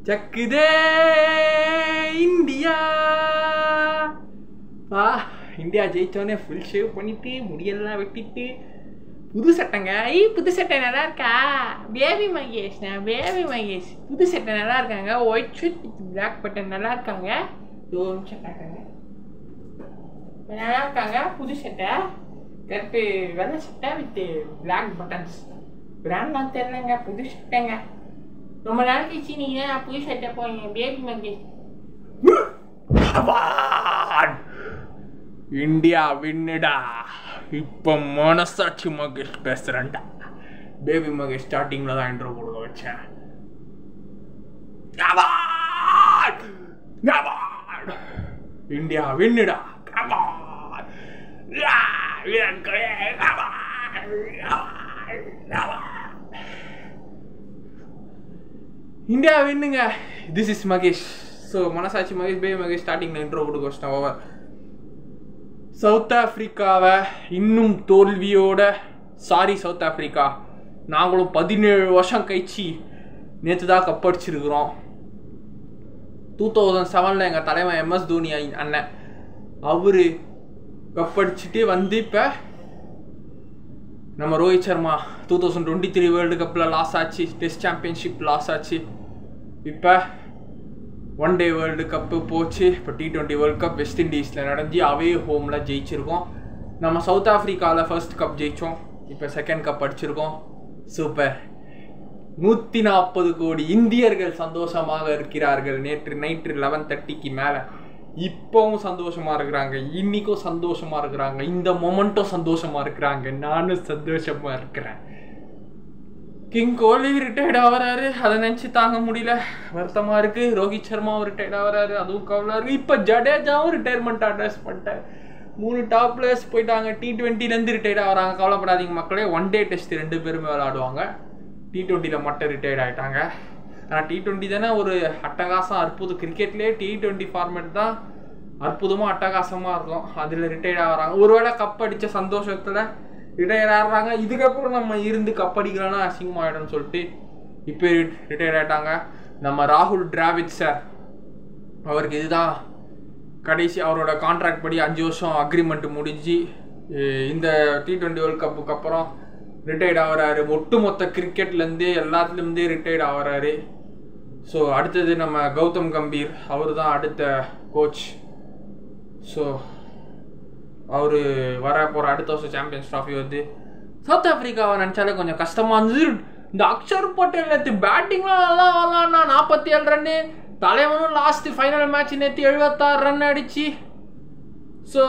சக்குதே India வா India ஜெயிச்சோடனே full shave பண்ணிட்டு முடியெல்லாம் வெட்டிட்டு புது சட்டைங்க ஐ புது சட்டை நல்லா இருக்கா பேபி மகேஷ் நான் பேபி மகேஷ் புது சட்டை நல்லா இருக்காங்க white shirt with black button நல்லா இருக்காங்க ஒரு நிமிஷம் காட்டுறாங்க நல்லா இருக்காங்க புது சட்டை கருப்பு வெள்ளை சட்டை வித் பிளாக் பட்டன்ஸ் பிராண்ட்லாம் தெரியலங்க புது சட்டைங்க ரொம்ப நாள் கழிச்சு நீங்க புது சட்டை போறீங்க பேபி மகேஷ் இந்தியா வின்னுடா இப்போ மனசாட்சி மகேஷ் பேசுறேன்டா பேபி மகேஷ் ஸ்டார்டிங்ல தான் இன்ட்ரோ கொடுக்க வச்சேன் Come on! Come on! India வின்னுடா Come on! Yeah! Virat Kohli Come on! Come on! Come on! India வின்னுங்க திஸ் இஸ் மகேஷ் ஸோ மனசாட்சி மகேஷ் பேபி மகேஷ் ஸ்டார்டிங்கில் இன்ட்ரோ கொடுக்க வச்சிட்டேன் ஓவர் சவுத் ஆப்பிரிக்காவை இன்னும் தோல்வியோட சாரி சவுத் ஆப்பிரிக்கா நாங்களும் பதினேழு வருஷம் கழிச்சு நேற்று தான் கப் அடிச்சிருக்கிறோம் டூ தௌசண்ட் செவனில் எங்கள் தலைவன் எம்எஸ் தோனி ஐ- அண்ணன் அவர் கப் அடிச்சுட்டு வந்து இப்போ நம்ம Rohit Sharma two thousand twenty three world கப்பில் லாஸ் ஆச்சு டெஸ்ட் சாம்பியன்ஷிப் லாஸ் ஆச்சு இப்போ ஒன் டே வேர்ல்டு கப்பு போச்சு இப்போ T twenty world cup west இண்டீஸில் நடந்து அவே ஹோமில் ஜெயிச்சிருக்கோம் நம்ம சவுத் ஆஃப்ரிக்காவில் ஃபர்ஸ்ட் கப் ஜெயித்தோம் இப்போ செகண்ட் கப் அடிச்சிருக்கோம் சூப்பர் நூற்றி நாற்பது கோடி இந்தியர்கள் சந்தோஷமாக இருக்கிறார்கள் நேற்று நைட்டு லெவன் தேர்ட்டிக்கு மேலே இப்போவும் சந்தோஷமா இருக்கிறாங்க இன்னைக்கும் சந்தோஷமா இருக்கிறாங்க இந்த மொமெண்ட்டும் சந்தோஷமா இருக்கிறாங்க நானும் சந்தோஷமா இருக்கிறேன் கிங் கோலி ரிட்டையர்ட் ஆகிறாரு அதை நினச்சி தாங்க முடியல வருத்தமா இருக்கு ரோஹித் சர்மாவும் ரிட்டையர்ட் ஆகிறாரு அதுவும் கவலை இருக்கு இப்போ ஜடேஜாவும் ரிட்டையர்மெண்ட் அட்ரஸ் பண்ணிட்டேன் மூணு டாப் பிளேயர்ஸ் போயிட்டாங்க டி டுவெண்ட்டிலேருந்து ரிட்டையர்ட் ஆகிறாங்க கவலைப்படாதீங்க மக்களே ஒன் டே டெஸ்ட் ரெண்டு பேருமே விளையாடுவாங்க டி டுவெண்ட்டியில் மட்டும் ரிட்டையர்ட் ஆகிட்டாங்க ஆனால் டி டுவெண்ட்டி தானே ஒரு அட்டகாசம் அற்புதம் கிரிக்கெட்லேயே டி டுவெண்ட்டி ஃபார்மேட் தான் அற்புதமாக அட்டகாசமாக இருக்கும் அதில் ரிட்டையர்ட் ஆகிறாங்க ஒருவேளை கப் அடித்த சந்தோஷத்தில் ரிட்டையர் ஆகிறாங்க இதுக்கப்புறம் நம்ம இருந்து கப் அடிக்கலன்னா அசிங்கமாயிடும்னு சொல்லிட்டு இப்போ ரிட்டையர் ஆகிட்டாங்க நம்ம ராகுல் டிராவிட் சார் அவருக்கு இதுதான் கடைசி அவரோட கான்ட்ராக்ட் படி அஞ்சு வருஷம் அக்ரிமெண்ட் முடிஞ்சு அஹ் இந்த டி டுவெண்ட்டி வேர்ல்ட் கப்புக்கு அப்புறம் ரிட்டையர்ட் ஆகுறாரு ஒட்டுமொத்த கிரிக்கெட்லேருந்தே எல்லாத்துலேருந்தே ரிட்டையர்ட் ஆகுறாரு ஸோ அடுத்தது நம்ம கௌதம் கம்பீர் அவர் தான் அடுத்த கோச் ஸோ அவர் வர போகிற அடுத்த வருஷம் சாம்பியன்ஸ் ட்ராஃபி வந்து சவுத் ஆப்பிரிக்காவை நினச்சாலே கொஞ்சம் கஷ்டமாக இருந்தது இந்த அக்ஷர் பட்டேல் நேற்று பேட்டிங்லாம் நல்லா வரலான்னா நாற்பத்தி ஏழு ரன்னு தலைவனும் லாஸ்ட் ஃபைனல் மேட்ச் நேற்று எழுபத்தாறு ரன் அடிச்சு ஸோ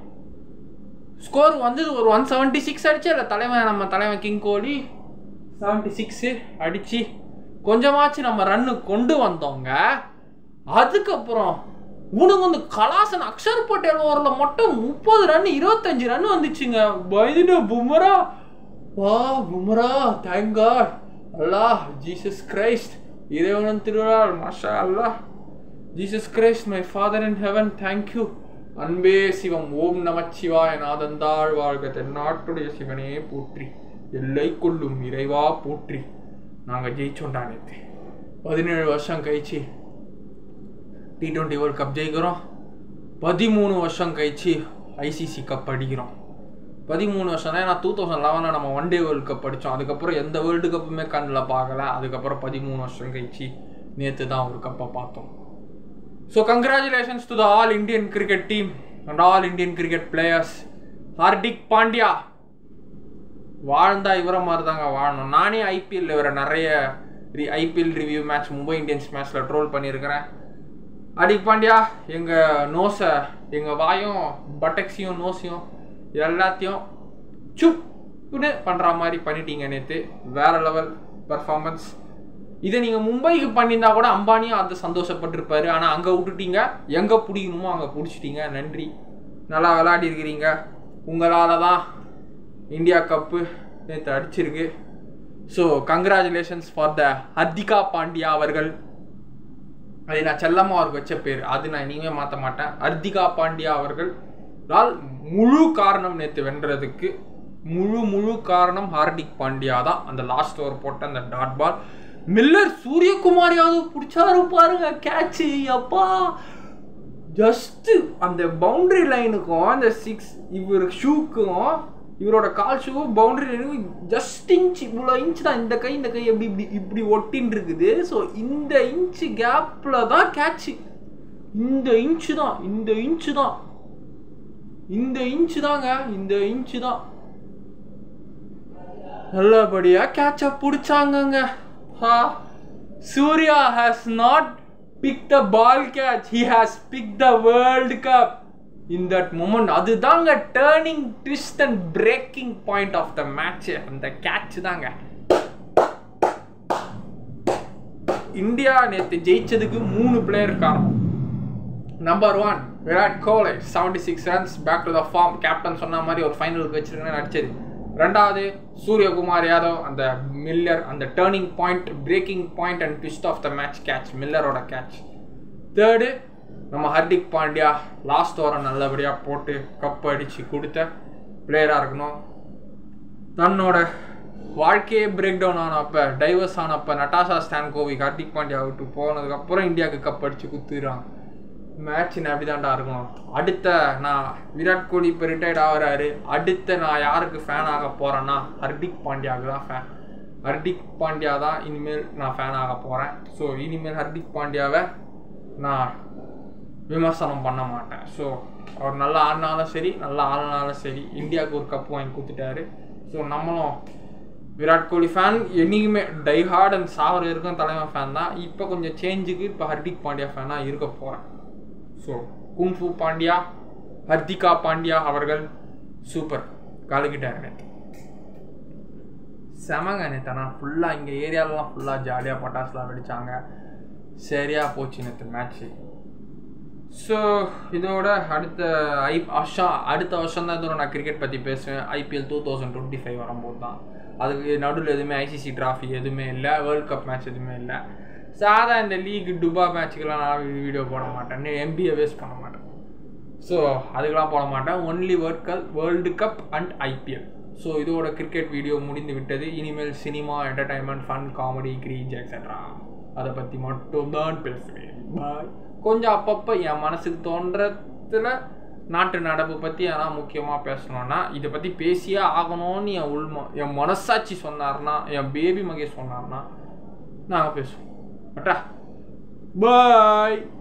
ஸ்கோர் வந்தது ஒரு ஒன் செவன்ட்டி சிக்ஸ் அடிச்சு இல்லை தலைவன் நம்ம தலைவன் கிங் கோலி செவன்ட்டி சிக்ஸு அடிச்சு கொஞ்சமாச்சு நம்ம ரன்னு கொண்டு வந்தோங்க அதுக்கப்புறம் உனக்கு வந்து கலாசன் அக்ஷர் பட்டேல் ஓவரில் மட்டும் முப்பது ரன் இருபத்தஞ்சு ரன் வந்துச்சுங்க பயந்துட்டு பும்ரா வா பும்ரா தேங்க் காட் அல்லாஹ் ஜீசஸ் கிரைஸ்ட் இறைவனன் திருவிழால் மாஷா அல்லாஹ் Jesus Christ my father in heaven thank you அன்பே சிவம் ஓம் நமச்சிவாய நாதந்தாள் வாழ்க தென்னாட்டுடைய சிவனே போற்றி எல்லை கொள்ளும் இறைவா போற்றி நாங்கள் ஜெயிச்சோண்டா நேற்று பதினேழு வருஷம் கழிச்சு டி டுவெண்ட்டி வேர்ல்ட் கப் ஜெயிக்கிறோம் பதிமூணு வருஷம் கழிச்சு ஐசிசி கப் அடிக்கிறோம் பதிமூணு வருஷம் தான் நான் டூ தௌசண்ட் லெவனில் நம்ம ஒன் டே வேர்ல்டு கப் அடித்தோம் அதுக்கப்புறம் எந்த வேர்ல்டு கப்புமே கண்ணில் பார்க்கல அதுக்கப்புறம் பதிமூணு வருஷம் கழிச்சு நேற்று தான் ஒரு கப்பை பார்த்தோம் so congratulations to the all Indian cricket team and all Indian cricket players Hardik Pandya வாழ்ந்தா இவரை மாதிரி தாங்க வாழணும் நானே ஐபிஎல் இவரை நிறைய IPL review match Mumbai Indians மேட்ச்சில் ட்ரோல் பண்ணியிருக்கிறேன் ஹார்திக் பாண்டியா எங்கள் நோஸை எங்கள் வாயும் பட்டக்ஸையும் நோஸையும் எல்லாத்தையும் சுப்புன்னு பண்ணுற மாதிரி பண்ணிட்டீங்க நேற்று வேற லெவல் பர்ஃபார்மன்ஸ் இதை நீங்கள் மும்பைக்கு பண்ணியிருந்தா கூட அம்பானியும் அது சந்தோஷப்பட்டிருப்பாரு ஆனால் அங்கே விட்டுட்டீங்க எங்கே பிடிக்கணுமோ அங்கே பிடிச்சிட்டீங்க நன்றி நல்லா விளையாடி இருக்கிறீங்க உங்களால் தான் இந்தியா கப்பு நேற்று அடிச்சிருக்கு so congratulations for the Hardik Pandya அவர்கள் அது நான் செல்லம்மா அவருக்கு வச்ச பேர் அது நான் இனிமே மாற்ற மாட்டேன் ஹர்திகா பாண்டியா அவர்கள் ஆல் முழு காரணம் நேற்று வென்றதுக்கு முழு முழு காரணம் ஹார்திக் பாண்டியா தான் அந்த லாஸ்ட் ஓவர் போட்ட அந்த dot ball Miller Suryakumar Yadav பிடிச்சாரு பாருங்க கேட்ச் அப்பா ஜஸ்ட் அந்த பவுண்டரி லைனுக்கும் அந்த சிக்ஸ் இவர் ஷூக்கும் இவரோட கால் ஷூ பவுண்டரி லைனுக்கும் ஜஸ்ட் இன்ச் இவ்வளோ இன்ச் தான் இந்த கை இந்த கை எப்படி இப்படி இப்படி ஒட்டின்னு இருக்குது ஸோ இந்த இன்ச்சு கேப்பில் தான் கேட்ச் இந்த இன்ச்சு தான் இந்த இன்ச்சு தான் இந்த இன்ச்சு தாங்க இந்த இன்ச்சு தான் நல்லபடியா கேட்ச பிடிச்சாங்கங்க ஹா Surya has not pick the ball catch he has pick the world cup in that moment அதுதாங்க turning twist and breaking point of the match அந்த கேட்ச் தாங்க இந்தியா நேற்று ஜெயிச்சதுக்கு மூணு பிளேயர் காரணம் number one Virat Kohli seventy six runs back to the form captain சொன்ன மாதிரி ஒரு ஃபைனலுக்கு வச்சிருக்கேன்னு நடிச்சது ரெண்டாவது சூரியகுமார் யாதவ் அந்த மில்லர் அந்த turning point breaking point and twist of the match catch மில்லரோட கேட்ச் தேர்டு நம்ம ஹர்திக் பாண்டியா லாஸ்ட் ஓவரை நல்லபடியாக போட்டு கப் அடித்து கொடுத்த பிளேயராக இருக்கணும் தன்னோட வாழ்க்கையே பிரேக் டவுன் ஆனப்ப டைவர்ஸ் ஆனப்ப நட்டாஷா ஸ்டான்கோவிக் ஹர்திக் பாண்டியா விட்டு போனதுக்கப்புறம் இந்தியாவுக்கு கப் அடித்து குத்துறாங்க மேட்ச் அப்படி தான்டா இருக்கணும் அடுத்த நான் விராட் கோலி இப்போ ரிட்டையர்ட் ஆகுறாரு அடுத்த நான் யாருக்கு ஃபேன் ஆக போகிறேன்னா ஹர்திக் பாண்டியாவுக்கு தான் ஃபேன் ஹர்திக் பாண்டியா தான் இனிமேல் நான் ஃபேன் ஆக போகிறேன் ஸோ இனிமேல் ஹர்திக் பாண்டியாவை நான் விமர்சனம் பண்ண மாட்டேன் ஸோ அவர் நல்லா ஆடினாலும் சரி நல்லா ஆடினாலும் சரி இந்தியாவுக்கு ஒரு கப் வாங்கி கொடுத்துட்டாரு ஸோ நம்மளும் விராட் கோலி ஃபேன் என்னைக்குமே டை ஹார்ட் அண்ட் சாவர் இருக்கும் தலைமை ஃபேன் தான் இப்போ கொஞ்சம் சேஞ்சுக்கு இப்போ ஹர்திக் பாண்டியா ஃபேனாக இருக்க போகிறேன் ஸோ குங்ஃபு பாண்டியா ஹர்திகா பாண்டியா அவர்கள் சூப்பர் கலக்கிட்டார் நேற்று செமங்க நேற்று நான் ஃபுல்லாக இங்கே ஏரியாலலாம் ஃபுல்லாக ஜாலியாக பட்டாசுலாம் வெடித்தாங்க சரியாக போச்சு நேற்று மேட்ச்சு ஸோ இதோட அடுத்த ஐ வருஷம் அடுத்த வருஷம் தான் இதோட நான் கிரிக்கெட் பற்றி பேசுவேன் IPL two thousand twenty five வரும்போது தான் அதுக்கு நடுவில் எதுவுமே ஐசிசி ட்ராஃபி எதுவுமே இல்லை வேர்ல்ட் கப் மேட்ச் எதுவுமே இல்லை சாதா இந்த லீக் டுபா மேட்ச்சுக்கெல்லாம் நான் வீடியோ போட மாட்டேன் எம்பிஏ வேஸ்ட் பண்ண மாட்டேன் ஸோ அதுக்கெல்லாம் போட மாட்டேன் only world cup world cup and IPL so இதோட கிரிக்கெட் வீடியோ முடிந்து விட்டது இனிமேல் cinema entertainment fun comedy craze extra அதை பற்றி மட்டும்தான் பேசுவேன் பாய் கொஞ்சம் அப்பப்போ என் மனசுக்கு தோன்றத்தில் நாட்டு நடப்பு பற்றி ஆனால் முக்கியமாக பேசணும்னா இதை பற்றி பேசியே ஆகணும்னு என் உள்ம என் மனசாட்சி சொன்னார்னா என் பேபி மகேஷ் சொன்னார்னா நாங்கள் பேசுவோம் அட்டா பாய்